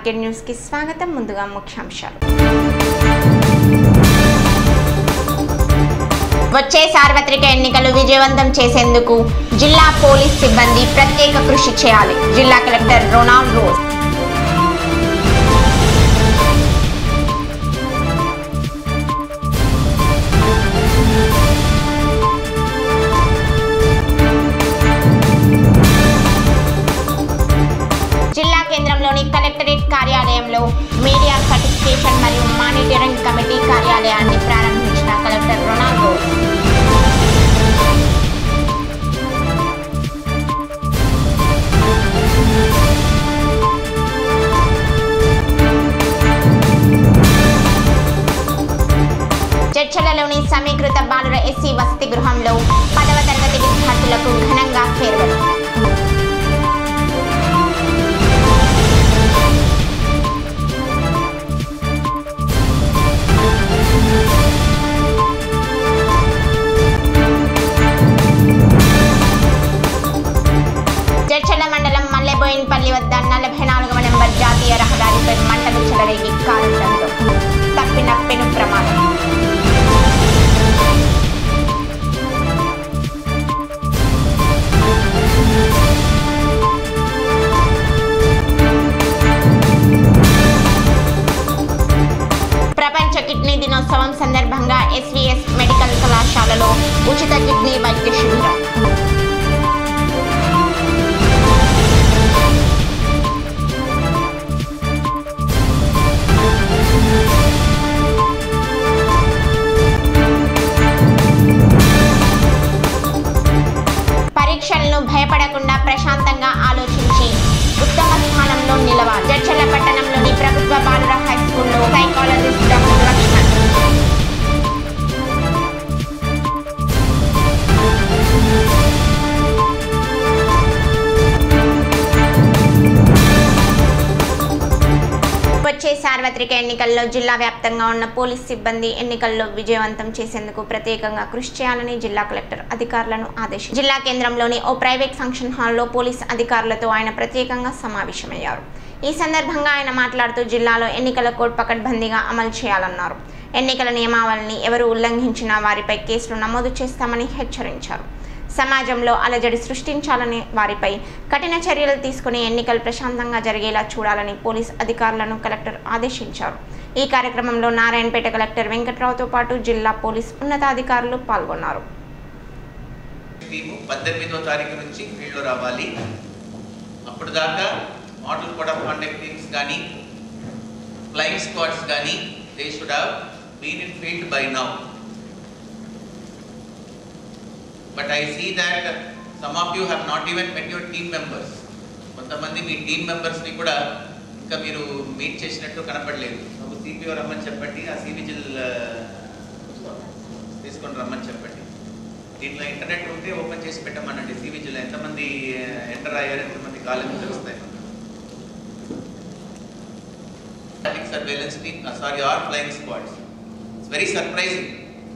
Market news కి స్వాగతం ముందుగా ముఖ్యాంశాలు వచ్చే సార్వత్రిక ఎన్నికలు విజయవంతం చేసేందుకు జిల్లా పోలీస్ సిబ్బంది ప్రత్యేక కృషి చేయాలి జిల్లా కలెక్టర్ రొనాల్డ్ రోజ్ జిల్లా కేంద్రంలోని కలెక్టరేట్ కార్యాలయంలో మీడియా సర్టిఫికేషన్ మరియు మానిటరింగ్ కమిటీ కార్యాలయాన్ని ప్రారంభించిన కలెక్టర్ రొనాల్డ్ రోజ్ చర్చలలోని సమీకృత బాలుర ఎస్సీ వసతి గృహంలో పదవ తరగతి విద్యార్థులకు ఘనంగా ఫేర్వెల్ చర్చల మండలం మల్లెబోయిన్పల్లి వద్ద నలభై నాలుగవ నెంబర్ జాతీయ రహదారిపై మంటలు చెలరేగి కారణంతో తప్పిన పెను ప్రమాదం ప్రపంచ కిడ్నీ దినోత్సవం సందర్భంగా ఎస్వీఎస్ మెడికల్ కళాశాలలో ఉచిత కిడ్నీ వైద్య శిబిరం పరీక్షలను భయపడకుండా ప్రశాంతంగా ఆలోచించి ఉత్తమ స్థానంలో నిలవాలి జడ్చల పట్టణంలోని ప్రభుత్వ బాలుర హై స్కూల్లో సైకాలజిస్ట్ డాక్టర్ లక్ష్మణ్ వచ్చే సార్వత్రిక ఎన్నికల్లో జిల్లా వ్యాప్తంగా ఉన్న పోలీస్ సిబ్బంది ఎన్నికల్లో విజయవంతం చేసేందుకు ప్రత్యేకంగా కృషి చేయాలని జిల్లా కలెక్టర్ అధికారులను ఆదేశించారు జిల్లా కేంద్రంలోని ఓ ప్రైవేట్ ఫంక్షన్ హాల్లో పోలీస్ అధికారులతో ఆయన ప్రత్యేకంగా సమావేశమయ్యారు ఈ సందర్భంగా ఆయన మాట్లాడుతూ జిల్లాలో ఎన్నికల కోడ్ పకడ్బందీగా అమలు చేయాలన్నారు ఎన్నికల నియమావళిని ఎవరు ఉల్లంఘించినా వారిపై కేసులు నమోదు చేస్తామని హెచ్చరించారు సమాజంలో అలజడి సృష్టించాలని వారిపై కఠిన చర్యలు తీసుకుని ఎన్నికలు ప్రశాంతంగా జరిగేలా చూడాలని పోలీస్ అధికారులను కలెక్టర్ ఆదేశించారు ఈ కార్యక్రమంలో నారాయణపేట కలెక్టర్ వెంకట్రావుతో పాటు జిల్లా పోలీస్ ఉన్నతాధికారులు పాల్గొన్నారు టీము పద్దెనిమిదో తారీఖు నుంచి ఫీల్డ్లో రావాలి అప్పుడు దాకా model code of conduct teams కానీ ఫ్లయింగ్ స్క్వాడ్స్ కానీ they should have been in field by now but I see that some of you have not even met your team members కొంతమంది మీ టీమ్ మెంబర్స్ని కూడా ఇంకా మీరు మీట్ చేసినట్టు కనపడలేదు ఒక సిపిఓ రమ్మని చెప్పండి ఆ సివిజిల్ తీసుకొని రమ్మని చెప్పండి దీంట్లో ఇంటర్నెట్ ఉంటే ఓపెన్ చేసి పెట్టమనండి సివిజిల్ ఎంతమంది ఎంటర్ అయ్యారు ఎంతమంది కాలేజ్ తెలుస్తాయి surveillance team sorry are flying squads it's very surprising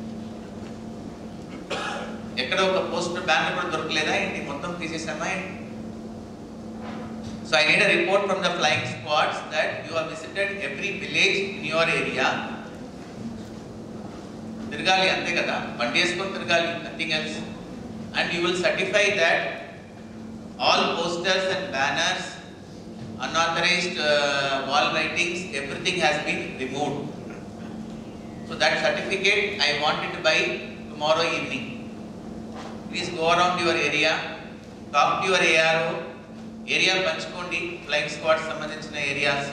ఎక్కడ ఒక పోస్టర్ బ్యానర్ కూడా దొరకలేదా ఏంటి మొత్తం తీసేసామా ఏంటి so I need a report from the flying squads that you have visited every village in your area తిరగాలి అంతే కదా బండి వేసుకొని తిరగాలి nothing else and you will certify that all posters and banners unauthorized wall writings everything has been removed so that certificate I want it by tomorrow evening please go around your area talk to your ARO area పంచుకోండి flying squad సంబంధించిన areas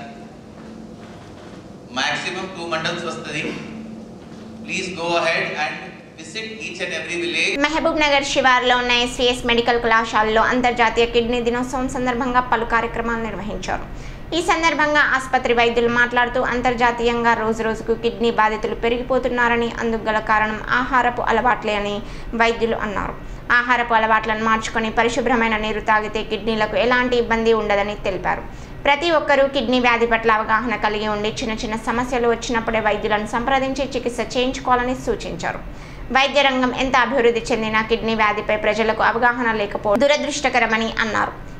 maximum two mandals వస్తుంది please go ahead and visit each and every village Mahabubnagar శివార్లో ఉన్న SVS medical కళాశాలలో అంతర్జాతీయ kidney దినోత్సవం సందర్భంగా పలు కార్యక్రమాలు నిర్వహించారు ఈ సందర్భంగా ఆసుపత్రి వైద్యులు మాట్లాడుతూ అంతర్జాతీయంగా రోజు రోజుకు కిడ్నీ బాధితులు పెరిగిపోతున్నారని అందుకు గల కారణం ఆహారపు అలవాట్లే అని వైద్యులు అన్నారు ఆహారపు అలవాట్లను మార్చుకొని పరిశుభ్రమైన నీరు తాగితే కిడ్నీలకు ఎలాంటి ఇబ్బంది ఉండదని తెలిపారు ప్రతి ఒక్కరూ కిడ్నీ వ్యాధి పట్ల అవగాహన కలిగి ఉండి చిన్న చిన్న సమస్యలు వచ్చినప్పుడే వైద్యులను సంప్రదించి చికిత్స చేయించుకోవాలని సూచించారు వైద్య రంగం ఎంత అభివృద్ధి చెందినా కిడ్నీ వ్యాధిపై ప్రజలకు అవగాహన లేకపోవడం దురదృష్టకరమని అన్నారు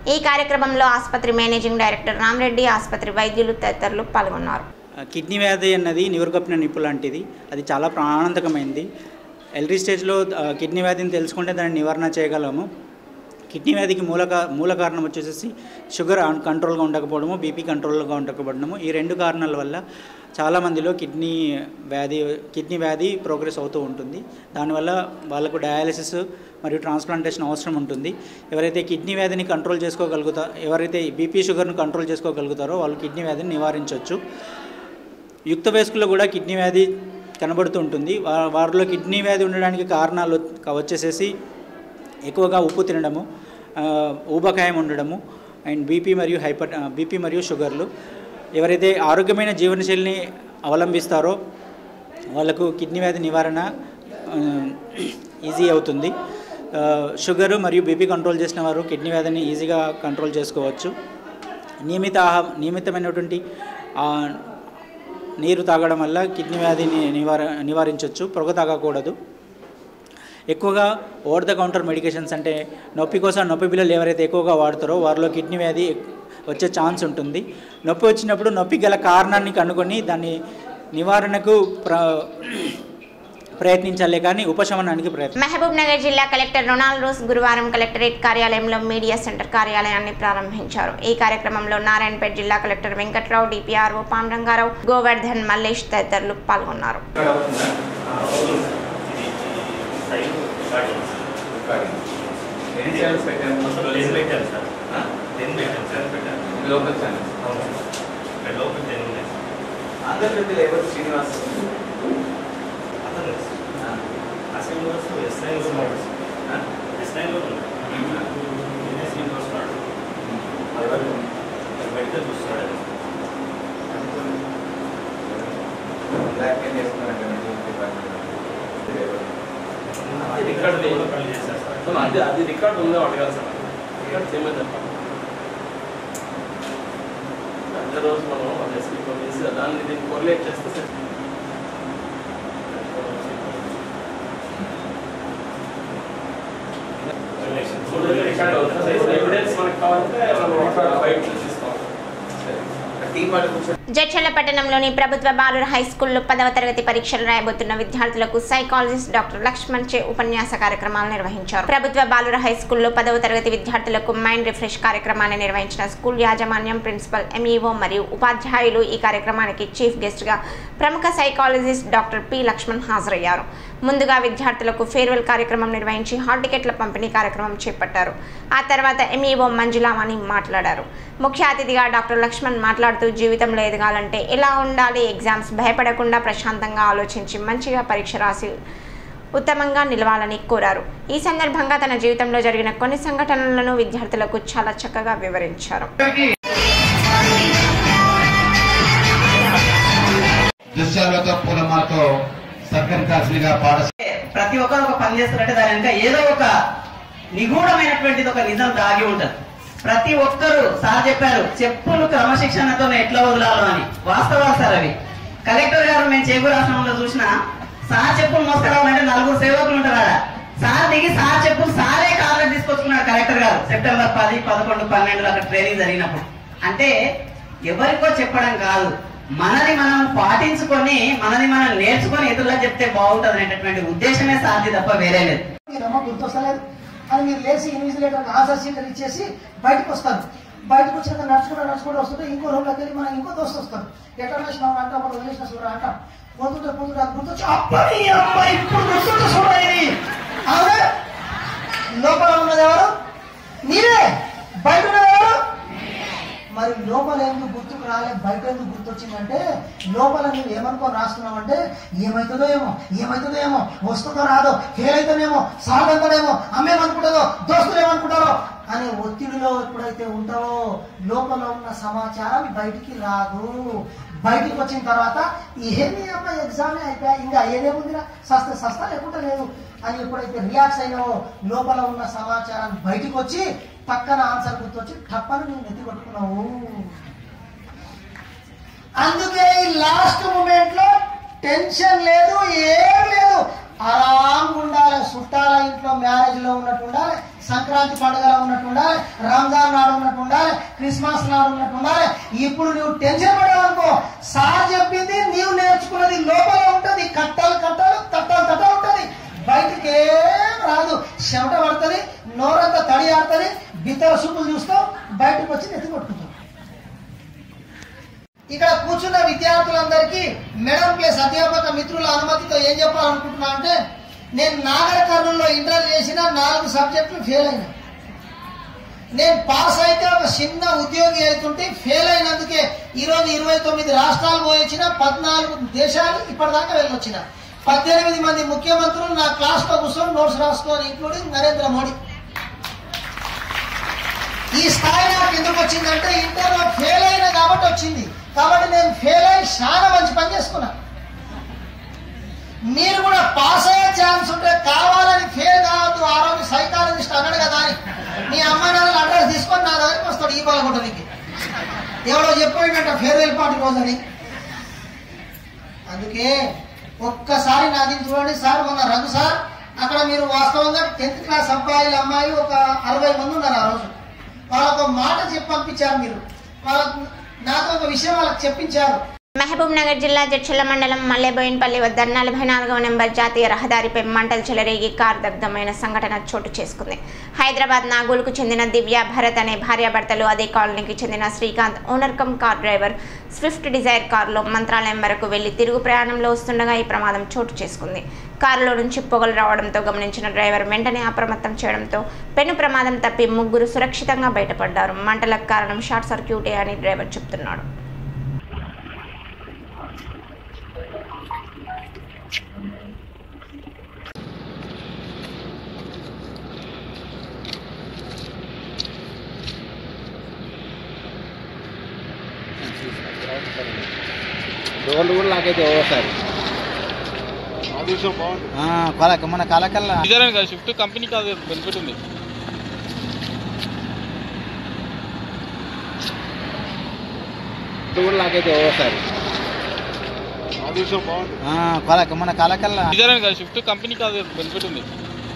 ఈ కార్యక్రమంలో ఆసుపత్రి మేనేజింగ్ డైరెక్టర్ రామరెడ్డి ఆసుపత్రి వైద్యులు తదితరులు పాల్గొన్నారు కిడ్నీ వ్యాధి అన్నది నివురుకప్పిన నిప్పు లాంటిది అది చాలా ప్రాణాంతకమైంది ఎల్రీ స్టేజ్లో ఆ, కిడ్నీ వ్యాధిని తెలుసుకుంటే దాన్ని నివారణ చేయగలము కిడ్నీ వ్యాధికి మూల కా- మూల కారణం వచ్చేసి షుగర్ అన్- కంట్రోల్గా ఉండకపోవడము బీపీ కంట్రోల్గా ఉండకపోవడము ఈ రెండు కారణాల వల్ల చాలామందిలో కిడ్నీ వ్యాధి కిడ్నీ వ్యాధి ప్రోగ్రెస్ అవుతూ ఉంటుంది దానివల్ల వాళ్ళకు డయాలసిస్ మరియు ట్రాన్స్ప్లాంటేషన్ అవసరం ఉంటుంది ఎవరైతే కిడ్నీ వ్యాధిని కంట్రోల్ చేసుకోగలుగుతా ఎవరైతే బీపీ షుగర్ను కంట్రోల్ చేసుకోగలుగుతారో వాళ్ళు కిడ్నీ వ్యాధిని నివారించవచ్చు యుక్త వయస్కుల్లో కూడా కిడ్నీ వ్యాధి కనబడుతూ ఉంటుంది వా- వారిలో కిడ్నీ వ్యాధి ఉండడానికి కారణాలు క- వచ్చేసేసి ఎక్కువగా ఉప్పు తినడము ఆ, ఊబకాయం ఉండడము అండ్ బీపీ మరియు హైపర్ బీపీ మరియు షుగర్లు ఎవరైతే ఆరోగ్యమైన జీవనశైలిని అవలంబిస్తారో వాళ్ళకు కిడ్నీ వ్యాధి నివారణ ఆ, ఈజీ అవుతుంది ఆ, షుగరు మరియు బీపీ కంట్రోల్ చేసిన వారు కిడ్నీ వ్యాధిని ఈజీగా కంట్రోల్ చేసుకోవచ్చు నియమిత ఆహా నియమితమైనటువంటి ఆ, నీరు తాగడం వల్ల కిడ్నీ వ్యాధిని నివార నివారించవచ్చు పొగ తాగకూడదు ఎక్కువగా ఓవర్ ద కౌంటర్ మెడికేషన్స్ అంటే నొప్పి కోసం నొప్పి బిల్లలు ఎవరైతే ఎక్కువగా వాడతారో వారిలో కిడ్నీ వ్యాధి వచ్చే ఛాన్స్ ఉంటుంది నొప్పి వచ్చినప్పుడు నొప్పి గల కారణాన్ని కనుగొని దాన్ని నివారణకు ప్ర ప్రయత్నించాలి కానీ ఉపశమనానికి ప్రయత్నం మహబూబ్ నగర్ జిల్లా కలెక్టర్ రొనాల్డ్ రోస్ గురువారం కలెక్టరేట్ కార్యాలయంలో మీడియా సెంటర్ కార్యాలయాన్ని ప్రారంభించారు ఈ కార్యక్రమంలో నారాయణపేట జిల్లా కలెక్టర్ వెంకట్రావు డిపిఆర్ఓ పాండురంగారావు గోవర్ధన్ మల్లేష్ తదితరులు పాల్గొన్నారు ఎన్ని ఛానల్స్ పెట్టాము అసలు టెన్ పెట్టాను సార్ ఆ? టెన్ పెట్టాను సార్ పెట్టాను లోకల్ ఛానల్స్ అవును ఇక్కడ లోపల టెన్ ఉన్నాయి సార్ ఆంధ్రప్రదేశ్ ఎవరు శ్రీనివాస్ అతను ఆ? అసలు వస్తూ ఎస్ఐ ఉన్నాడు ఆ? ఎస్ఐ కూడా ఉన్నాడు ఇదే సీన్ వస్తున్నాడు ఎవరు? మెడికల్ చూస్తున్నాడు బ్లాక్ మెయిల్ చేస్తున్నారంట మెడికల్ డిపార్ట్మెంట్ ఇది ఎవరు? అది రికార్డు లేకుండా పని చేశారు సార్ అవును, అది అది రికార్డు ఉందో అడగాలి సార్ రికార్డు చేయమని చెప్పాలి అదే రోజు మనం అది ఎస్పీ చేసి దాన్ని దీన్ని కొరిలేట్ చేస్తే సరే. ఇప్పుడు రికార్డు అవుతుంది ఎవిడెన్స్ మనకు కావాలంటే మనం బయట తీస్తాం ఆ టీం వాళ్ళు కూర్చొని జడ్చల్ల పట్టణంలోని ప్రభుత్వ బాలుర హై స్కూల్లో పదవ తరగతి పరీక్షలు రాయబోతున్న విద్యార్థులకు సైకాలజిస్ట్ డాక్టర్ లక్ష్మణ్ చే ఉపన్యాస కార్యక్రమాలు నిర్వహించారు ప్రభుత్వ బాలుర హై స్కూల్లో పదవ తరగతి విద్యార్థులకు మైండ్ రిఫ్రెష్ కార్యక్రమాన్ని నిర్వహించిన స్కూల్ యాజమాన్యం ప్రిన్సిపల్ ఎంఈఓ మరియు ఉపాధ్యాయులు ఈ కార్యక్రమానికి చీఫ్ గెస్ట్ గా ప్రముఖ సైకాలజిస్ట్ డాక్టర్ పి లక్ష్మణ్ హాజరయ్యారు ముందుగా విద్యార్థులకు ఫేర్వెల్ కార్యక్రమం నిర్వహించి హాల్ టికెట్ల పంపిణీ కార్యక్రమం చేపట్టారు ఆ తర్వాత ఎంఈఓ మంజులామణి మాట్లాడారు ముఖ్య అతిథిగా డాక్టర్ లక్ష్మణ్ మాట్లాడుతూ జీవితంలో ఎదగాలంటే ఎలా ఉండాలి ఎగ్జామ్స్ భయపడకుండా ప్రశాంతంగా ఆలోచించి మంచిగా పరీక్ష రాసి ఉత్తమంగా నిలవాలని కోరారు ఈ సందర్భంగా తన జీవితంలో జరిగిన కొన్ని సంఘటనలను విద్యార్థులకు చాలా చక్కగా వివరించారు దృశ్యాలతో పూలమాతో సర్కారీ ఖాసీగా పాఠశాల ప్రతి ఒక్కరు ఒక పని చేస్తారంటే దాని వెనుక ఏదో ఒక నిగూఢమైనటువంటిది ఒక నిజం దాగి ఉంటది ప్రతి ఒక్కరు సార్ చెప్పారు చెప్పులు క్రమశిక్షణతో ఎట్లా వదలాలో అని వాస్తవాలు సార్ అవి కలెక్టర్ గారు మేము చేకూరు ఆశ్రమంలో చూసిన సార్ చెప్పులు మోసుకురావాలంటే నలుగురు సేవకులు ఉంటారు ఆడ సార్ దిగి సార్ చెప్పులు సారే కాళ్ళకి తీసుకొచ్చుకున్నాడు కలెక్టర్ గారు సెప్టెంబర్ పది పదకొండు పన్నెండులో అక్కడ ట్రైనింగ్ జరిగినప్పుడు అంటే ఎవరికో చెప్పడం కాదు మనది మనం పాటించుకొని మనది మనం నేర్చుకొని ఇతరులకు చెప్తే బాగుంటది అనేటటువంటి ఉద్దేశమే సాధ్య తప్ప వేరే లేదు మీరేమో గుర్తొస్తలేదు అని మీరు లేచి ఇన్విజిలేటర్ ఆన్సర్ షీట్లు ఇచ్చేసి బయటకు వస్తారు బయటకు వచ్చినాక నడుచుకుంటూ నడుచుకుంటూ వస్తుంటే ఇంకో రూమ్లోకి వెళ్ళి మనం ఇంకో దోస్తు వస్తారు ఎక్కడ వేసినాం అంటే అప్పుడు వదిలేసిన చూడ అంటాం పొద్దుంటే పొద్దుట అది గుర్తొచ్చి అబ్బాయి అబ్బాయి ఇప్పుడు గుర్తుంటే చూడండి అవునా లోపల ఉన్నది ఎవరు మీరే బయట ఉన్నది ఎవరు మరి లోపల ఎందుకు గుర్తుకు రాలే బయట ఎందుకు గుర్తొచ్చిందంటే లోపల నువ్వు ఏమనుకొని రాస్తున్నావంటే ఏమవుతుందో ఏమో ఏమవుతుందో ఏమో వస్తుందో రాదో ఫెయిల్ అవుతానేమో సాల్వ్ అవుతాడేమో అమ్మేమనుకుంటుందో దోస్తులు ఏమనుకుంటారో అనే ఒత్తిడిలో ఎప్పుడైతే ఉంటావో లోపల ఉన్న సమాచారం బయటికి రాదు బయటికి వచ్చిన తర్వాత ఏమి అమ్మ ఎగ్జామే అయిపోయా ఇంకా ఏదేముందిరా సస్త సస్తా లేకుండా లేదు అని ఎప్పుడైతే రియాక్ట్ అయినావో లోపల ఉన్న సమాచారం బయటికి వచ్చి పక్కన ఆన్సర్ గుర్తొచ్చి టప్పని నువ్వు నెత్తి కొట్టుకున్నావు అందుకే ఈ లాస్ట్ మూమెంట్ లో టెన్షన్ లేదు ఏం లేదు ఆరాంగా ఉండాలి చుట్టాల ఇంట్లో మ్యారేజ్ లో ఉన్నట్టు ఉండాలి సంక్రాంతి పండుగలో ఉన్నట్టు ఉండాలి రంజాన్ నాడు ఉన్నట్టు ఉండాలి క్రిస్మస్ నాడు ఉన్నట్టు ఉండాలి ఇప్పుడు నువ్వు టెన్షన్ పడేవనుకో సార్ చెప్పింది నీవు నేర్చుకున్నది లోపల ఉంటది కట్టలు కట్టలు తట్టలు తట్టలు ఉంటది బయటికి ఏం రాదు చెమట పడుతుంది నోరంతా తడి ఆడుతుంది బిత్తర సూపులు చూస్తావు బయటకు వచ్చి నెత్తి కొట్టుకుంటావు ఇక్కడ కూర్చున్న విద్యార్థులందరికీ మేడం ప్లస్ అధ్యాపక మిత్రుల అనుమతితో ఏం చెప్పాలనుకుంటున్నా అంటే నేను నాగర కర్నూలులో ఇంటర్ చేసిన నాలుగు సబ్జెక్టులు ఫెయిల్ అయినా నేను పాస్ అయితే ఒక చిన్న ఉద్యోగి అవుతుంటే ఫెయిల్ అయినందుకే ఈరోజు ఇరవై తొమ్మిది రాష్ట్రాలు పోయొచ్చిన పద్నాలుగు దేశాలు ఇప్పటిదాకా వెళ్ళొచ్చిన పద్దెనిమిది మంది ముఖ్యమంత్రులు నా క్లాస్లో కూర్చొని నోట్స్ రాసుకొని ఇంక్లూడింగ్ నరేంద్ర మోడీ ఈ స్థాయి నాకు ఎందుకు వచ్చిందంటే ఇంటర్లో ఫెయిల్ అయినా కాబట్టి వచ్చింది కాబట్టి నేను ఫెయిల్ అయి చాలా మంచి పని చేసుకున్నా మీరు కూడా పాస్ అయ్యే ఛాన్స్ ఉంటే కావాలని ఫెయిల్ కావద్దు ఆ రోజు సైకాలజిస్ట్ అన్నాడు కదా అని మీ అమ్మ నాన్నల అడ్రస్ తీసుకొని నా దగ్గరికి వస్తాడు ఈ బాలగుంటనికి ఎవడో చెప్పాడంట ఫేర్వెల్ పార్టీ రోజని అందుకే ఒక్కసారి నాది చూడండి సార్ మొన్న రఘు సార్ అక్కడ మీరు వాస్తవంగా టెన్త్ క్లాస్ అబ్బాయిలు అమ్మాయిలు ఒక అరవై మంది ఉన్నారు ఆ రోజు వాళ్ళకు ఒక మాట చెప్పి పంపించారు మీరు వాళ్ళకు నాతో ఒక విషయం వాళ్ళకి చెప్పించారు మహబూబ్ నగర్ జిల్లా జడ్చల మండలం మల్లెబోయినపల్లి వద్ద నలభై నాలుగవ నెంబర్ జాతీయ రహదారిపై మంటలు చెలరేగి కారు దగ్ధమైన సంఘటన చోటు చేసుకుంది హైదరాబాద్ నాగోలుకు చెందిన దివ్య భరత్ అనే భార్యాభర్తలు అదే కాలనీకి చెందిన Srikanth owner cum car driver Swift Dzire కారులో మంత్రాలయం వరకు వెళ్లి తిరుగు ప్రయాణంలో వస్తుండగా ఈ ప్రమాదం చోటు చేసుకుంది కారులో నుంచి పొగలు రావడంతో గమనించిన డ్రైవర్ వెంటనే అప్రమత్తం చేయడంతో పెను ప్రమాదం తప్పి ముగ్గురు సురక్షితంగా బయటపడ్డారు మంటలకు కారణం షార్ట్ సర్క్యూటే అని డ్రైవర్ చెప్తున్నాడు రోడ్లు కూడా నాకైతే ఓసారి కలక మన కలకల్లా ఇదేనా కదా షిఫ్ట్ కంపెనీ కాదు బెనిఫిట్ ఉంది కూడా నాకైతే ఓసారి కలక మన కలకల్లా ఇదేనా కదా షిఫ్ట్ కంపెనీ కాదు బెనిఫిట్ ఉంది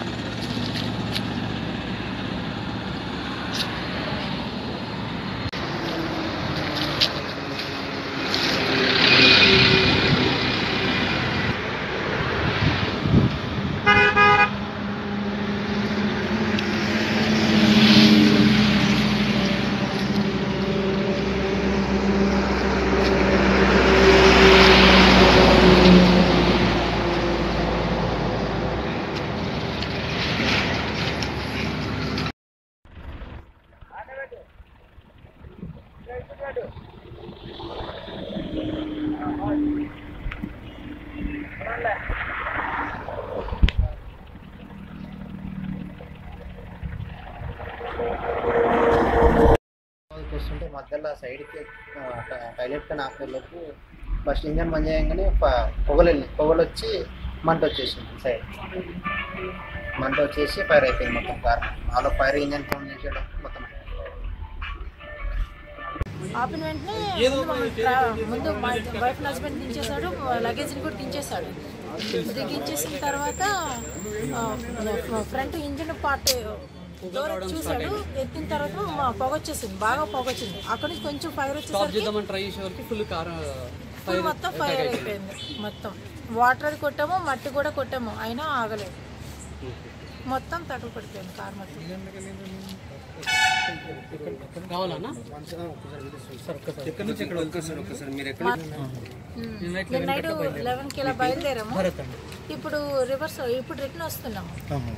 వస్తుంటే మధ్యలో సైడ్కి టాయిలెట్ కానీ ఆపేలోపు ఫస్ట్ ఇంజన్ బంద్ చేయగానే ప- పొగలు వెళ్ళినాయి పొగలు వచ్చి మంట వచ్చేసింది సైడ్ మంట వచ్చేసి ఫైర్ అయిపోయింది మొత్తం కార్ నాలో ఫైర్ ఇంజన్ ఫోన్ చేసేయడం మొత్తం ఆపిన వెంటనే ముందు మమ్మల్ని ట్రా- ముందు మా వైఫ్ హస్బెండ్ దించేశాడు లగేజ్ని కూడా దించేశాడు దిగించేసిన తర్వాత ఫ్రంట్ ఇంజిన్ పార్ట్ డోర్ చూశాడు ఎత్తిన తర్వాత మా పొగ వచ్చేసింది బాగా పొగ వచ్చింది అక్కడ నుంచి కొంచెం ఫైర్ వచ్చేసరికి ట్రై చేసేవరకు ఫుల్ కారం ఫుల్ మొత్తం ఫైర్ అయిపోయింది మొత్తం వాటర్ అది కొట్టాము మట్టి కూడా కొట్టాము అయినా ఆగలేదు మొత్తం తగ్గు పడిపోయింది కార్ మొత్తం కావాలన్నా సార్ ఒక్కసారి ఎక్కడి నుంచి ఎక్కడ ఒక్కసారి ఒక్కసారి మీరు ఎక్కడ నిన్న నైట్ లెవెన్ కి ఇలా బయలుదేరాము భరత్ అండి ఇప్పుడు రివర్స్ ఇప్పుడు రిటర్న్ వస్తున్నాము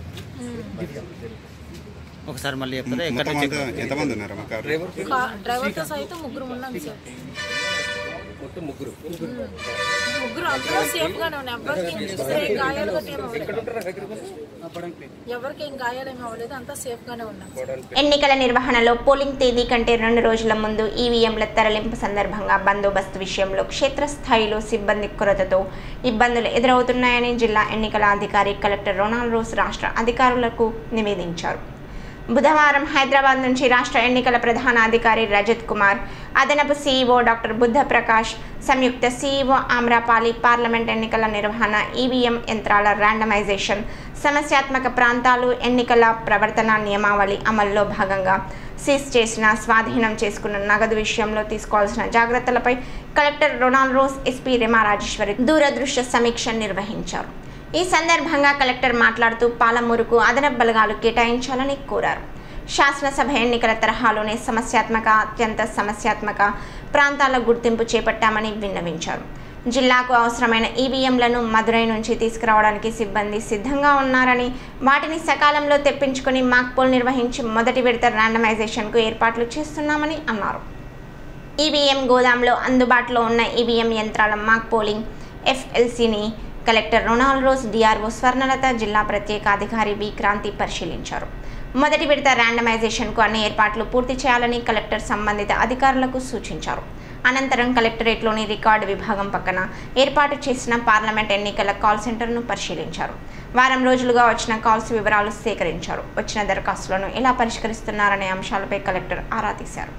ఒకసారి మళ్ళీ చెప్తారా ఎక్కడ నుంచి ఎంతమంది ఉన్నారు అమ్మ కారు కా- డ్రైవర్తో సైతం ముగ్గురు ఉన్నాం సార్ మొత్తం ముగ్గురు ముగ్గురు అందరూ సేఫ్ గానే ఉన్నాయి ఎవరికి ఏం గాయాలు గట్రా ఏం అవ్వలేదు ఎవరికి ఏం గాయాలు ఏమి అవ్వలేదు అంతా సేఫ్ గానే ఉన్నాం సార్. ఎన్నికల నిర్వహణలో పోలింగ్ తేదీ కంటే రెండు రోజుల ముందు ఈవీఎంల తరలింపు సందర్భంగా బందోబస్తు విషయంలో క్షేత్రస్థాయిలో సిబ్బంది కొరతతో ఇబ్బందులు ఎదురవుతున్నాయని జిల్లా ఎన్నికల అధికారి కలెక్టర్ రొనాల్డ్ రోస్ రాష్ట్ర అధికారులకు నివేదించారు బుధవారం హైదరాబాద్ నుంచి రాష్ట్ర ఎన్నికల ప్రధాన అధికారి రజత్ కుమార్ అదనపు సీఈఓ డాక్టర్ బుద్ధ ప్రకాష్ సంయుక్త సీఈఓ ఆమ్రాపాలి పార్లమెంట్ ఎన్నికల నిర్వహణ ఈవీఎం యంత్రాల ర్యాండమైజేషన్ సమస్యాత్మక ప్రాంతాలు ఎన్నికల ప్రవర్తన నియమావళి అమల్లో భాగంగా సీజ్ చేసిన స్వాధీనం చేసుకున్న నగదు విషయంలో తీసుకోవాల్సిన జాగ్రత్తలపై collector Ronald Rose SP Rema Rajeshwari దూరదృశ్య సమీక్ష నిర్వహించారు ఈ సందర్భంగా కలెక్టర్ మాట్లాడుతూ పాలమూరుకు అదనపు బలగాలు కేటాయించాలని కోరారు శాసనసభ ఎన్నికల తరహాలోనే సమస్యాత్మక అత్యంత సమస్యాత్మక ప్రాంతాల గుర్తింపు చేపట్టామని విన్నవించారు జిల్లాకు అవసరమైన ఈవీఎంలను మదురై నుంచి తీసుకురావడానికి సిబ్బంది సిద్ధంగా ఉన్నారని వాటిని సకాలంలో తెప్పించుకొని మాక్పోల్ నిర్వహించి మొదటి విడత ర్యాండమైజేషన్కు ఏర్పాట్లు చేస్తున్నామని అన్నారు ఈవీఎం గోదాంలో అందుబాటులో ఉన్న ఈవీఎం యంత్రాల మాక్ పోలింగ్ ఎఫ్ఎల్సీని collector Ronald Rose DRO Swarnalatha జిల్లా ప్రత్యేక అధికారి వి క్రాంతి పరిశీలించారు మొదటి విడత ర్యాండమైజేషన్కు అన్ని ఏర్పాట్లు పూర్తి చేయాలని కలెక్టర్ సంబంధిత అధికారులకు సూచించారు అనంతరం కలెక్టరేట్లోని రికార్డు విభాగం పక్కన ఏర్పాటు చేసిన పార్లమెంట్ ఎన్నికల కాల్ సెంటర్ను పరిశీలించారు వారం రోజులుగా వచ్చిన కాల్స్ వివరాలు సేకరించారు వచ్చిన దరఖాస్తులను ఎలా పరిష్కరిస్తున్నారనే అంశాలపై కలెక్టర్ ఆరా తీశారు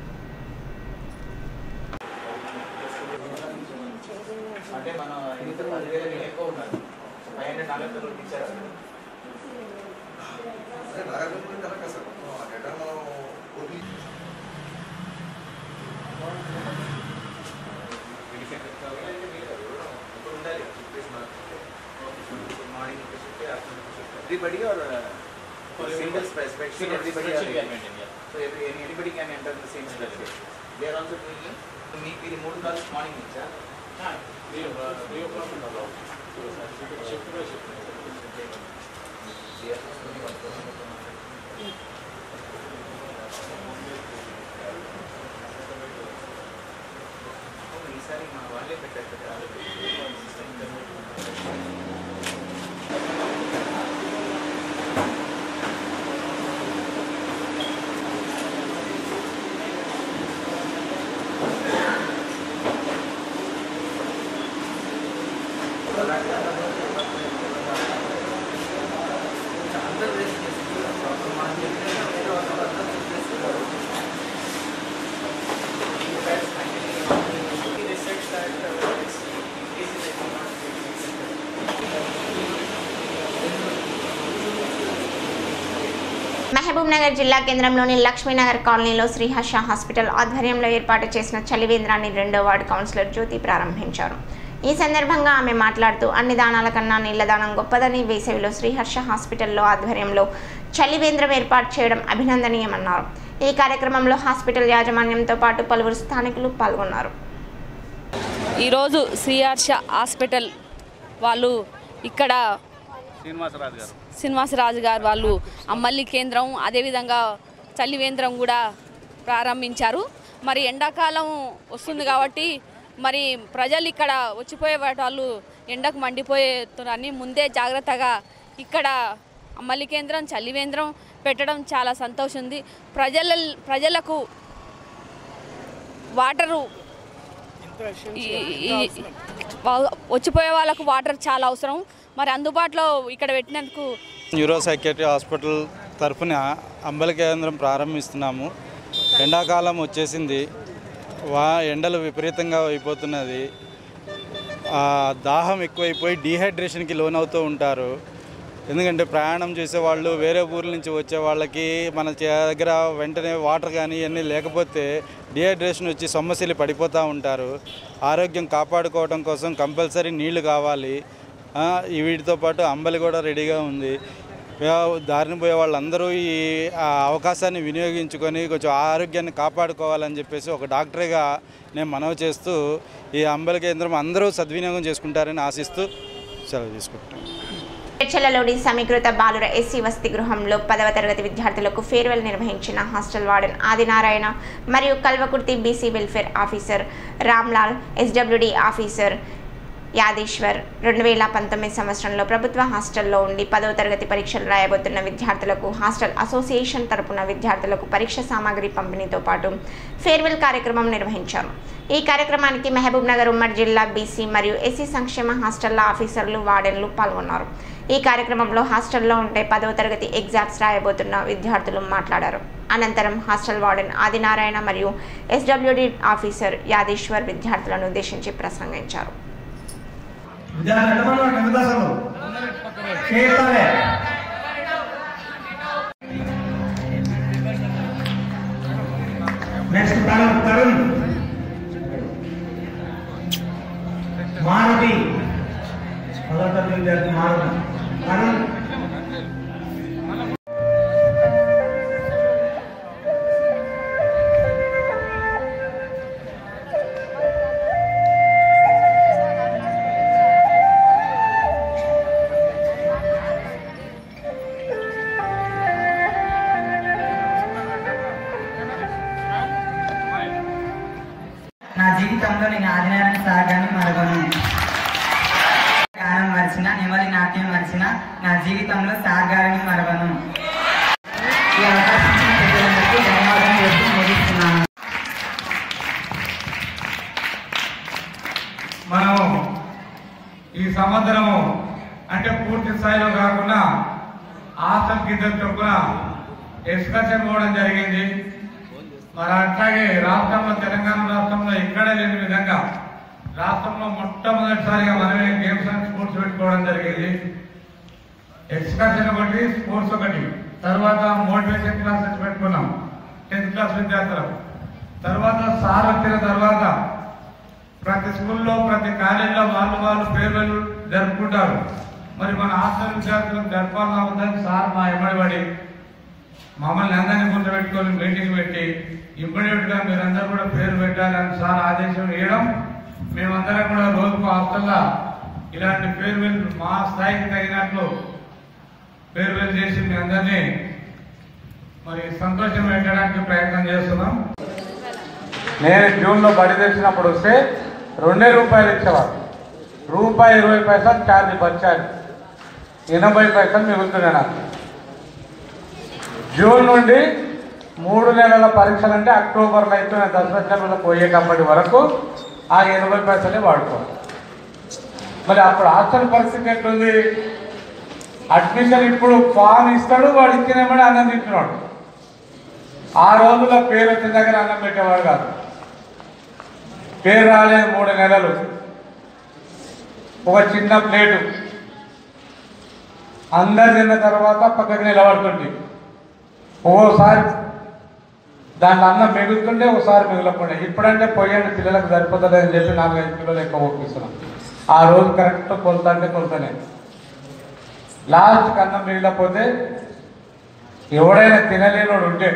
అంటే మనం ఇంత పదివేల కంటే ఎక్కువ ఉన్నారు ఫైవ్ హండ్రెడ్ నాలుగు వందలు ఇచ్చారు Everybody or uh, single spreadsheet? Everybody are doing it. So every, any- anybody can enter the same spreadsheet. They are also doing it. So మీకు ఇది మూడు కాల్స్ మార్నింగ్ ఇచ్చా ఈసారి మన వాళ్ళే పెట్టారు కదా మహబూబ్ నగర్ జిల్లా కేంద్రంలోని లక్ష్మీనగర్ కాలనీలో శ్రీహర్ష హాస్పిటల్ ఆధ్వర్యంలో ఏర్పాటు చేసిన చలివేంద్రాన్ని రెండో వార్డు కౌన్సిలర్ జ్యోతి ప్రారంభించారు ఈ సందర్భంగా ఆమె మాట్లాడుతూ అన్ని దానాల కన్నా నీళ్ల దానం గొప్పదని వేసవిలో శ్రీహర్ష హాస్పిటల్లో ఆధ్వర్యంలో చలివేంద్రం ఏర్పాటు చేయడం అభినందనీయమన్నారు ఈ కార్యక్రమంలో హాస్పిటల్ యాజమాన్యంతో పాటు పలువురు స్థానికులు పాల్గొన్నారు ఈరోజు సిఆర్ష హాస్పిటల్ వాళ్ళు ఇక్కడ శ్రీనివాసరాజు గారు శ్రీనివాసరాజు గారు వాళ్ళు అమ్మల్లి కేంద్రం అదేవిధంగా చలివేంద్రం కూడా ప్రారంభించారు మరి ఎండాకాలం వస్తుంది కాబట్టి మరి ప్రజలు ఇక్కడ వచ్చిపోయే వాళ్ళు ఎండకు మండిపోయేని ముందే జాగ్రత్తగా ఇక్కడ అమ్మల్లి కేంద్రం చలివేంద్రం పెట్టడం చాలా సంతోషం ఉంది ప్రజల ప్రజలకు వాటరు ఈ- ఈ- వా- వచ్చిపోయే వాళ్ళకు వాటర్ చాలా అవసరం మరి అందుబాటులో ఇక్కడ పెట్టినందుకు న్యూరో సైకియాట్రీ హాస్పిటల్ తరఫున అంబలి కేంద్రం ప్రారంభిస్తున్నాము ఎండాకాలం వచ్చేసింది వా ఎండలు విపరీతంగా అయిపోతున్నది ఆ, దాహం ఎక్కువైపోయి డీహైడ్రేషన్కి లోనవుతూ ఉంటారు ఎందుకంటే ప్రయాణం చేసే వాళ్ళు వేరే ఊర్ల నుంచి వచ్చే వాళ్ళకి మన చే- దగ్గర వెంటనే వాటర్ కానీ ఇవన్నీ లేకపోతే డిహైడ్రేషన్ వచ్చి సమస్యలు పడిపోతూ ఉంటారు ఆరోగ్యం కాపాడుకోవడం కోసం కంపల్సరీ నీళ్లు కావాలి ఆ, ఈ వీటితో పాటు అంబలి కూడా రెడీగా ఉంది వా- దారిని పోయే వాళ్ళందరూ ఈ ఆ, అవకాశాన్ని వినియోగించుకొని కొంచెం ఆరోగ్యాన్ని కాపాడుకోవాలని చెప్పేసి ఒక డాక్టర్గా నేను మనవి చేస్తూ ఈ అంబలి కేంద్రం అందరూ సద్వినియోగం చేసుకుంటారని ఆశిస్తూ సెలవు తీసుకుంటాను చర్చలలోని సమీకృత బాలుర ఎస్సీ వసతి గృహంలో పదవ తరగతి విద్యార్థులకు ఫేర్వెల్ నిర్వహించిన హాస్టల్ వార్డెన్ ఆదినారాయణ మరియు Kalwakurthy BC welfare officer Ramlal SWD officer Yadishwar రెండు వేల పంతొమ్మిది సంవత్సరంలో ప్రభుత్వ హాస్టల్లో ఉండి పదవ తరగతి పరీక్షలు రాయబోతున్న విద్యార్థులకు హాస్టల్ అసోసియేషన్ తరపున విద్యార్థులకు పరీక్ష సామాగ్రి పంపిణీతో పాటు ఫేర్వెల్ కార్యక్రమం నిర్వహించారు ఈ కార్యక్రమానికి మహబూబ్ నగర్ ఉమ్మడి జిల్లా బీసీ మరియు ఎస్సీ సంక్షేమ హాస్టళ్ల ఆఫీసర్లు వార్డెన్లు పాల్గొన్నారు ఈ కార్యక్రమంలో హాస్టల్లో ఉంటే పదవ తరగతి ఎగ్జామ్స్ రాయబోతున్న విద్యార్థులు మాట్లాడారు అనంతరం హాస్టల్ వార్డెన్ ఆదినారాయణ మరియు ఎస్డబ్ల్యూడి ఆఫీసర్ యాదీశ్వర్ విద్యార్థులను ఉద్దేశించి ప్రసంగించారు విద్యార్థులు ఎంతమంది ఉన్నారు కింద దశలో చేస్తాలే నెక్స్ట్ తరుణ్ తరుణ్ మారుతి పదో తరగతి విద్యార్థి మారుతి తరుణ్ నా జీవితంలో నేను ఆదినారాయణ సాగాన్ని మరగను గానం మరిచిన నెమలి నాట్యం మరిచిన నా జీవితంలో సాగారిని మరవను ఈ అవకాశం ఇచ్చిన పెద్దలందరికీ ధన్యవాదాలు చేస్తూ ముగిస్తున్నాను మనం ఈ సంవత్సరము అంటే పూర్తి స్థాయిలో కాకుండా ఆసం కింద చొప్పున ఎక్స్కర్షన్ పోవడం జరిగింది మరి అట్లాగే రాష్ట్రంలో తెలంగాణ రాష్ట్రంలో ఎక్కడ లేని విధంగా రాష్ట్రంలో మొట్టమొదటిసారిగా మనమే గేమ్స్ అండ్ స్పోర్ట్స్ పెట్టుకోవడం జరిగింది ఎక్స్కర్షన్ ఒకటి స్పోర్ట్స్ ఒకటి తర్వాత మోటివేషన్ క్లాసెస్ పెట్టుకున్నాం టెన్త్ క్లాస్ విద్యార్థులకు తర్వాత సార్ వచ్చిన తర్వాత ప్రతి స్కూల్లో ప్రతి కాలేజీలో వాళ్ళు వాళ్ళు పేర్లు జరుపుకుంటారు మరి మన హాస్టల్ విద్యార్థులకు జరపాలన్నా ఉందని సార్ మా ఎమ్మడిపడి మమ్మల్ని అందరినీ గుర్తుపెట్టుకొని మీటింగ్ పెట్టి ఇమ్మీడియట్గా మీరందరూ కూడా పేరు పెట్టాలని సార్ ఆదేశం ఇవ్వడం మేమందరం కూడా రోజుకు హాస్టల్లా ఇలాంటి పేరు మా స్థాయికి తగినట్లు పేరు చేసి మీ అందరినీ మరి సంతోషం పెట్టడానికి ప్రయత్నం చేస్తున్నాం నేను జూన్లో బడి తెచ్చినప్పుడు వస్తే రెండే రూపాయలు ఇచ్చేవారు రూపాయి ఇరవై పైసలు ఛార్జ్ బచ్చారు ఎనభై పైసలు మిగులుతున్నాయి నాకు జూన్ నుండి మూడు నెలల పరీక్షలు అంటే అక్టోబర్లో అయితే నేను దసరా సెలవులు పోయేటప్పటి వరకు ఆ ఎనభై పైసలే వాడుకోవాలి మరి అప్పుడు హాస్టల్ పరిస్థితి ఎట్లుంది అడ్మిషన్ ఇప్పుడు ఫామ్ ఇస్తాడు వాడు ఇచ్చినేమని అన్నం తింటున్నాడు ఆ రోజుల్లో పేరు వచ్చిన దగ్గర అన్నం పెట్టేవాడు కాదు పేరు రాలేదు మూడు నెలలు ఒక చిన్న ప్లేటు అందరు తిన్న తర్వాత పక్కకి నిలబడుతుంది ఒక్కోసారి దాంట్లో అన్నం మిగులుతుంటే ఒకసారి మిగలకుండా ఇప్పుడంటే పోయండి పిల్లలకు సరిపోతుంది అని చెప్పి నాలుగైదు కిలోలు ఎక్కువ ఒప్పిస్తున్నాం ఆ రోజు కరెక్ట్ కొలత అంటే కొలతనే లాస్ట్ అన్నం మిగిలిపోతే ఎవడైనా తినలేనోడు ఉంటే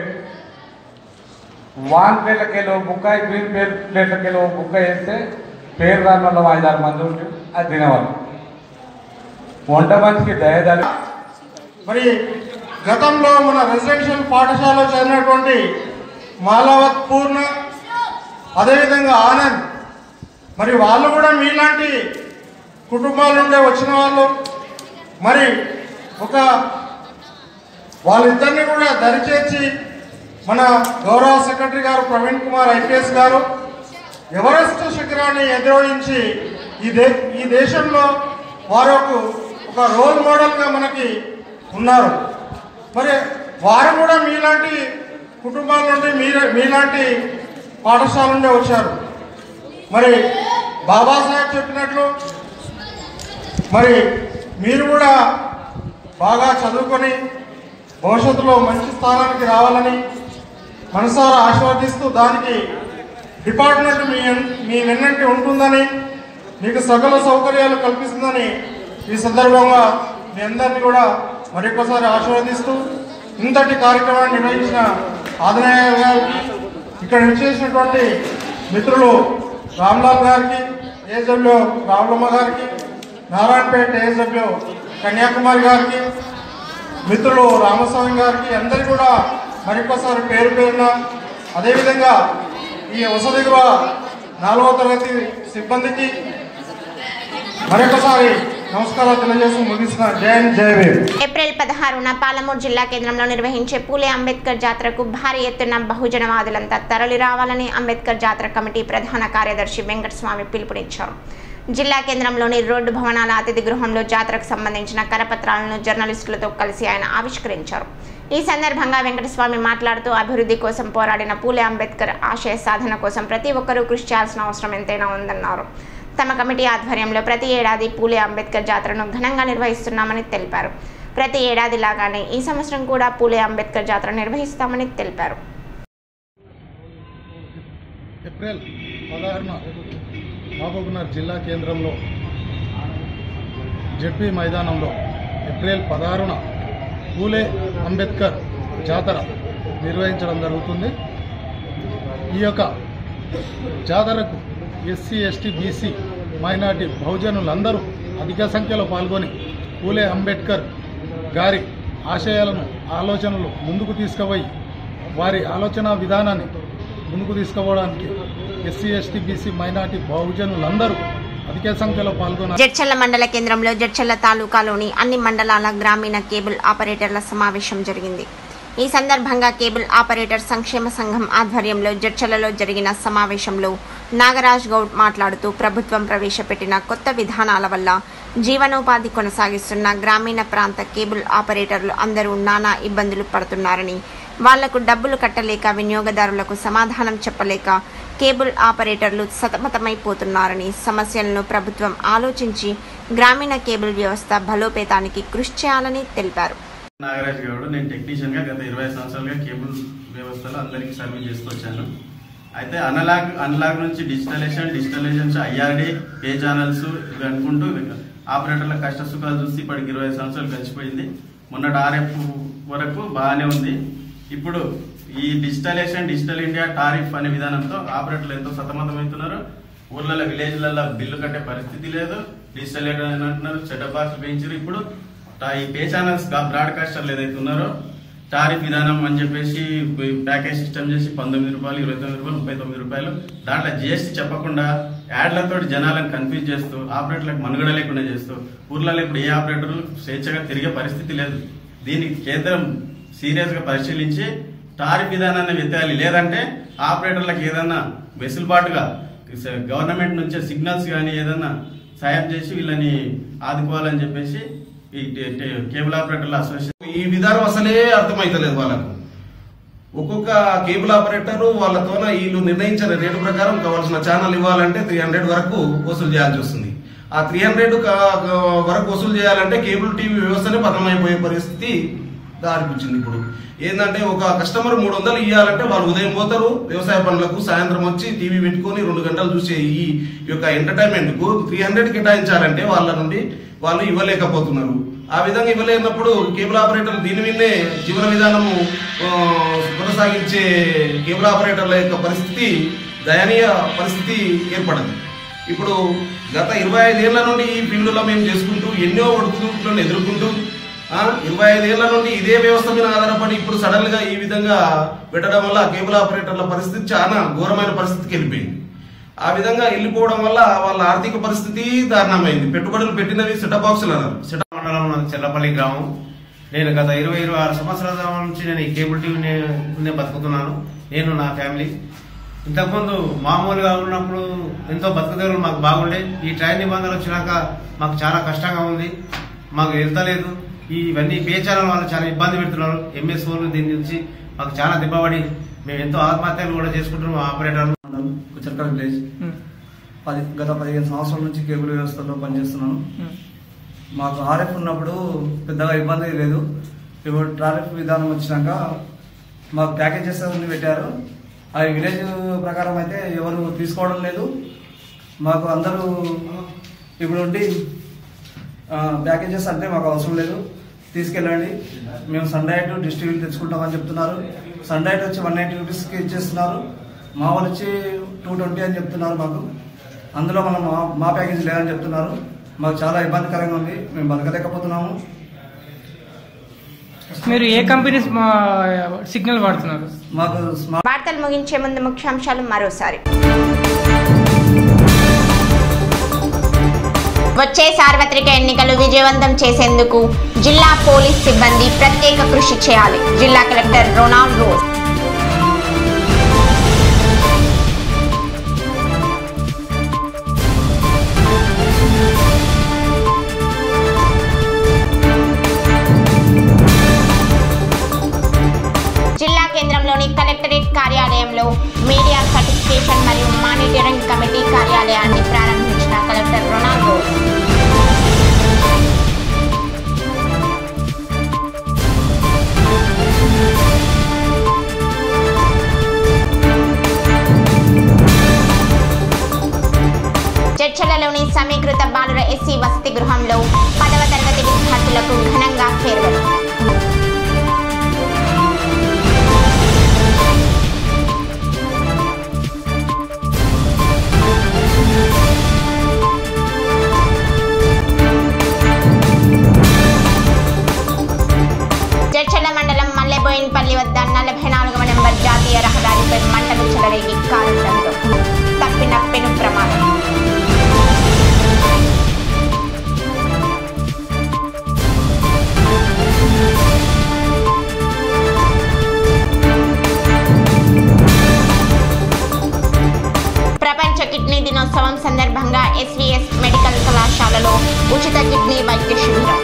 వాన్ ప్లేట్లకి వెళ్ళి ఓ బుక్క గ్రీన్ ప్లేట్ ప్లేట్లకి వెళ్ళి ఓ బుక్క వేస్తే పేరు రాని వల్ల ఐదారు మంది ఉంటే అది తినేవాళ్ళు వంట మనిషికి దయదాలి మరి గతంలో మన రెసిడెన్షియల్ పాఠశాలలో చదివినటువంటి మాలవత్ పూర్ణ అదేవిధంగా ఆనంద్ మరి వాళ్ళు కూడా మీలాంటి కుటుంబాల నుండే వచ్చిన వాళ్ళు మరి ఒక వాళ్ళిద్దరిని కూడా దరిచేర్చి మన గౌరవ సెక్రటరీ గారు ప్రవీణ్ కుమార్ ఐపీఎస్ గారు ఎవరెస్ట్ శిఖరాన్ని ఎదురోహించి ఈ దే ఈ దేశంలో వారు ఒక రోల్ మోడల్గా మనకి ఉన్నారు మరి వారు కూడా మీలాంటి కుటుంబాల నుండి మీరు మీలాంటి పాఠశాల నుండి వచ్చారు మరి బాబాసాహెబ్ చెప్పినట్లు మరి మీరు కూడా బాగా చదువుకొని భవిష్యత్తులో మంచి స్థానానికి రావాలని మనసారా ఆశీర్వదిస్తూ దానికి డిపార్ట్మెంట్ మీ మీ వెన్నంటి ఉంటుందని మీకు సకల సౌకర్యాలు కల్పిస్తుందని ఈ సందర్భంగా మీ అందరినీ కూడా మరొకసారి ఆశీర్వదిస్తూ ఇంతటి కార్యక్రమాన్ని నిర్వహించిన ఆదినాయ గారికి ఇక్కడ వచ్చేసినటువంటి మిత్రులు రామ్లాల్ గారికి ఏజబ్ల్యూ రావులమ్మ గారికి నారాయణపేట ఏజబ్ల్యూ కన్యాకుమారి గారికి మిత్రులు రామస్వామి గారికి అందరికీ కూడా మరొకసారి పేరు పేరున అదేవిధంగా ఈ వసతి గృహ నాలుగవ తరగతి సిబ్బందికి మరొకసారి నమస్కారాలు తెలియజేస్తూ ముగిసిన జైన్ జై భీమ్ ఏప్రిల్ పదహారున పాలమూరు జిల్లా కేంద్రంలో నిర్వహించే పూలే అంబేద్కర్ జాతరకు భారీ ఎత్తున బహుజనవాదులంతా తరలి రావాలని అంబేద్కర్ జాతర కమిటీ ప్రధాన కార్యదర్శి వెంకటస్వామి పిలుపునిచ్చారు జిల్లా కేంద్రంలోని రోడ్డు భవనాల అతిథి గృహంలో జాతరకు సంబంధించిన కరపత్రాలను జర్నలిస్టులతో కలిసి ఆయన ఆవిష్కరించారు ఈ సందర్భంగా వెంకటస్వామి మాట్లాడుతూ అభివృద్ధి కోసం పోరాడిన పూలే అంబేద్కర్ ఆశయ సాధన కోసం ప్రతి ఒక్కరూ కృషి చేయాల్సిన అవసరం ఎంతైనా ఉందన్నారు తమ కమిటీ ఆధ్వర్యంలో ప్రతి ఏడాది పూలే అంబేద్కర్ జాతరను ఘనంగా నిర్వహిస్తున్నామని తెలిపారు ప్రతి ఏడాది లాగానే ఈ సంవత్సరం కూడా పూలే అంబేద్కర్ జాతర నిర్వహిస్తామని తెలిపారు ఏప్రిల్ పదహారున మహబూబ్నగర్ జిల్లా కేంద్రంలో జెడ్పీ మైదానంలో ఏప్రిల్ పదహారున పూలే అంబేద్కర్ జాతర నిర్వహించడం జరుగుతుంది ఈ యొక్క జాతరకు ఎస్సీ ఎస్టీ బీసీ మైనార్టీ బహుజనులందరూ అధిక సంఖ్యలో పాల్గొని పూలే అంబేద్కర్ గారి ఆశయాలను ఆలోచనలు ముందుకు తీసుకుపోయి వారి ఆలోచన విధానాన్ని ముందుకు తీసుకుపోవడానికి ఎస్సీ ఎస్టీ బీసీ మైనార్టీ బహుజనులందరూ అధిక సంఖ్యలో పాల్గొన్నారు జడ్చల్ల మండల కేంద్రంలో జడ్చల్ల తాలూకాలోని అన్ని మండలాల గ్రామీణ కేబుల్ ఆపరేటర్ల సమావేశం జరిగింది ఈ సందర్భంగా కేబుల్ ఆపరేటర్ సంక్షేమ సంఘం ఆధ్వర్యంలో జడ్చలలో జరిగిన సమావేశంలో నాగరాజ్ గౌడ్ మాట్లాడుతూ ప్రభుత్వం ప్రవేశపెట్టిన కొత్త విధానాల వల్ల జీవనోపాధి కొనసాగిస్తున్న గ్రామీణ ప్రాంత కేబుల్ ఆపరేటర్లు అందరూ నానా ఇబ్బందులు పడుతున్నారని వాళ్లకు డబ్బులు కట్టలేక వినియోగదారులకు సమాధానం చెప్పలేక కేబుల్ ఆపరేటర్లు సతమతమైపోతున్నారని సమస్యలను ప్రభుత్వం ఆలోచించి గ్రామీణ కేబుల్ వ్యవస్థ బలోపేతానికి కృషి చేయాలని తెలిపారు నాగరాజ్ గౌడ్ నేను టెక్నీషియన్గా గత ఇరవై సంవత్సరాలుగా కేబుల్ వ్యవస్థలో అందరికీ సర్వీస్ చేసుకొచ్చాను అయితే అనలాగ్ అనలాగ్ నుంచి డిజిటలైజేషన్ డిజిటలైజేషన్ నుంచి ఐఆర్డి పే ఛానల్స్ ఇవి అనుకుంటూ ఆపరేటర్ల కష్ట సుఖాలు చూసి ఇప్పటికి ఇరవై సంవత్సరాలు గడిచిపోయింది మొన్నటి ఆర్ఎఫ్ వరకు బాగానే ఉంది ఇప్పుడు ఈ డిజిటలైజేషన్ డిజిటల్ ఇండియా టారిఫ్ అనే విధానంతో ఆపరేటర్లు ఎంతో సతమతమవుతున్నారు ఊర్లలో విలేజ్లలో బిల్లు కట్టే పరిస్థితి లేదు డిజిటల్ అంటున్నారు సెటప్ బాక్స్ పెంచారు ఇప్పుడు టా- ఈ పే ఛానల్స్ బ్రాడ్కాస్టర్లు ఏదైతే ఉన్నారో టారిఫ్ విధానం అని చెప్పేసి ప్యాకేజ్ సిస్టమ్ చేసి పంతొమ్మిది రూపాయలు ఇరవై తొమ్మిది రూపాయలు ముప్పై తొమ్మిది రూపాయలు దాంట్లో జిఎస్టీ చెప్పకుండా యాడ్లతో జనాలను కన్ఫ్యూజ్ చేస్తూ ఆపరేటర్లకు మనుగడ లేకుండా చేస్తూ ఊర్లలో ఇప్పుడు ఏ ఆపరేటర్లు స్వేచ్ఛగా తిరిగే పరిస్థితి లేదు దీనికి కేంద్రం సీరియస్ గా పరిశీలించి టారిఫ్ విధానాన్ని వెతకాలి లేదంటే ఆపరేటర్లకు ఏదన్నా వెసులుబాటుగా గవర్నమెంట్ నుంచే సిగ్నల్స్ కానీ ఏదన్నా సాయం చేసి వీళ్ళని ఆదుకోవాలని చెప్పేసి ఈ టే- టే- కేబుల్ ఆపరేటర్ల అసోసియేషన్ ఈ విధానం అసలే అర్థమైతలేదు వాళ్ళకు ఒక్కొక్క కేబుల్ ఆపరేటర్ వాళ్ళతో వీళ్ళు నిర్ణయించిన రేటు ప్రకారం కావాల్సిన ఛానల్ ఇవ్వాలంటే త్రీ హండ్రెడ్ వరకు వసూలు చేయాల్సి వస్తుంది ఆ త్రీ హండ్రెడ్ వరకు వసూలు చేయాలంటే కేబుల్ టీవీ వ్యవస్థనే పతనమైపోయే పరిస్థితి దారిపించింది ఇప్పుడు ఏంటంటే ఒక కస్టమర్ మూడు వందలు ఇవ్వాలంటే వాళ్ళు ఉదయం పోతారు వ్యవసాయ పనులకు సాయంత్రం వచ్చి టీవీ పెట్టుకొని రెండు గంటలు చూసే ఈ యొక్క ఎంటర్టైన్మెంట్ కు త్రీ హండ్రెడ్ కేటాయించాలంటే వాళ్ళ నుండి వాళ్ళు ఇవ్వలేకపోతున్నారు ఆ విధంగా ఇవ్వలేనప్పుడు కేబుల్ ఆపరేటర్లు దీని మీదనే జీవన విధానము ఆ, కొనసాగించే కేబుల్ ఆపరేటర్ల యొక్క పరిస్థితి దయనీయ పరిస్థితి ఏర్పడింది ఇప్పుడు గత ఇరవై ఐదేళ్ల నుండి ఈ ఫీల్డ్లో మేము చేసుకుంటూ ఎన్నో ఒడుకులను ఎదుర్కొంటూ ఆ, ఇరవై ఐదేళ్ల నుండి ఇదే వ్యవస్థ మీద ఆధారపడి ఇప్పుడు సడన్ గా ఈ విధంగా పెట్టడం వల్ల కేబుల్ ఆపరేటర్ల పరిస్థితి చాలా ఘోరమైన పరిస్థితికి వెళ్ళిపోయింది ఆ విధంగా వెళ్ళిపోవడం వల్ల వాళ్ళ ఆర్థిక పరిస్థితి దారుణమైంది పెట్టుబడులు పెట్టినవి సెటప్ బాక్సులు అన్నారు సెటప్ మండలంలో చెల్లపల్లి గ్రామం నేను గత ఇరవై ఇరవై ఆరు సంవత్సరాల నుంచి నేను ఈ కేబుల్ టీవీని బతుకుతున్నాను నేను నా ఫ్యామిలీ ఇంతకుముందు మామూలుగా ఉన్నప్పుడు ఎంతో బతుకుదేరు మాకు బాగుండే ఈ ట్రైన్ నిబంధనలు వచ్చినాక మాకు చాలా కష్టంగా ఉంది మాకు వెళ్తలేదు ఈ ఇవన్నీ పే ఛానల్ వాళ్ళు చాలా ఇబ్బంది పెడుతున్నారు ఎంఎస్ఓలు దీని నుంచి మాకు చాలా దెబ్బపడి మేము ఎంతో ఆత్మహత్యలు కూడా చేసుకుంటున్నాం ఆపరేటర్లు కుచర్కల్ విలేజ్ పది గత పదిహేను సంవత్సరాల నుంచి కేబుల్ వ్యవస్థలో పనిచేస్తున్నాను మాకు ఆర్ఎఫ్ ఉన్నప్పుడు పెద్దగా ఇబ్బంది లేదు ఇప్పుడు ట్రాఫిక్ విధానం వచ్చినాక మాకు ప్యాకేజెస్ అన్ని పెట్టారు ఆ విలేజ్ ప్రకారం అయితే ఎవరు తీసుకోవడం లేదు మాకు అందరూ ఇప్పుడు ఉండి ప్యాకేజెస్ అంటే మాకు అవసరం లేదు తీసుకెళ్ళండి మేము సండే ఐటు డిస్ట్రిబ్యూట్ తెచ్చుకుంటామని చెప్తున్నారు సండే ఐటు వచ్చి వన్ నైంటీ రూపీస్కి ఇచ్చేస్తున్నారు మా వాళ్ళు వచ్చి టూ ట్వంటీ అని చెప్తున్నారు మాకు అందులో మనం మా మా ప్యాకేజ్ లేదని చెప్తున్నారు మాకు చాలా ఇబ్బందికరంగా ఉంది మేము బతకలేకపోతున్నాము మీరు ఏ కంపెనీ సిగ్నల్ వాడుతున్నారు మాకు వార్తలు ముగించే ముందు ముఖ్యాంశాలు మరోసారి వచ్చే సార్వత్రిక ఎన్నికలు విజయవంతం చేసేందుకు జిల్లా పోలీస్ సిబ్బంది ప్రత్యేక కృషి చేయాలి జిల్లా కలెక్టర్ రొనాల్డ్ రోజ్ జిల్లా కేంద్రంలోని కలెక్టరేట్ కార్యాలయంలో మీడియా సర్టిఫికేషన్ మరియు మానిటరింగ్ కమిటీ కార్యాలయాన్ని ప్రారంభించిన కలెక్టర్ రొనాల్డ్ రోజ్ చర్చలలోని సమీకృత బాలుర ఎస్సీ వసతి గృహంలో పదవ తరగతి విద్యార్థులకు ఘనంగా ఫేర్వెల్ చర్చల మండలం మల్లెబోయిన్పల్లి వద్ద నలభై నాలుగవ నెంబర్ జాతీయ రహదారిపై మంటలు చెలరేగి కారుడంతో తప్పిన పెను ప్రమాదం ప్రపంచ కిడ్నీ దినోత్సవం సందర్భంగా ఎస్వీఎస్ మెడికల్ కళాశాలలో ఉచిత కిడ్నీ వైద్య శిబిరం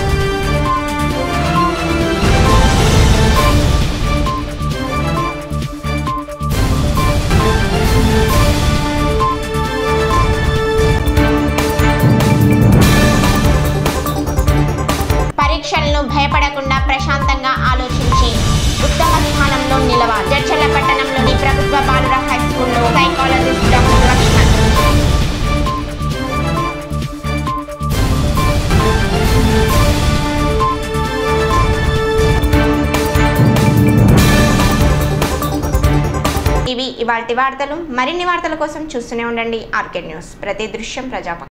పరీక్షలను భయపడకుండా ప్రశాంతంగా ఆలోచించి ఉత్తమ స్థానంలో నిలవాలి జడ్చల్ల పట్టణంలోని ప్రభుత్వ బాలుర హై స్కూల్లో సైకాలజిస్ట్ డాక్టర్ లక్ష్మణ్ ఇవి ఇవాల్టి వార్తలు మరిన్ని వార్తల కోసం చూస్తూనే ఉండండి ఆర్కే న్యూస్ ప్రతి దృశ్యం ప్రజాపక్ష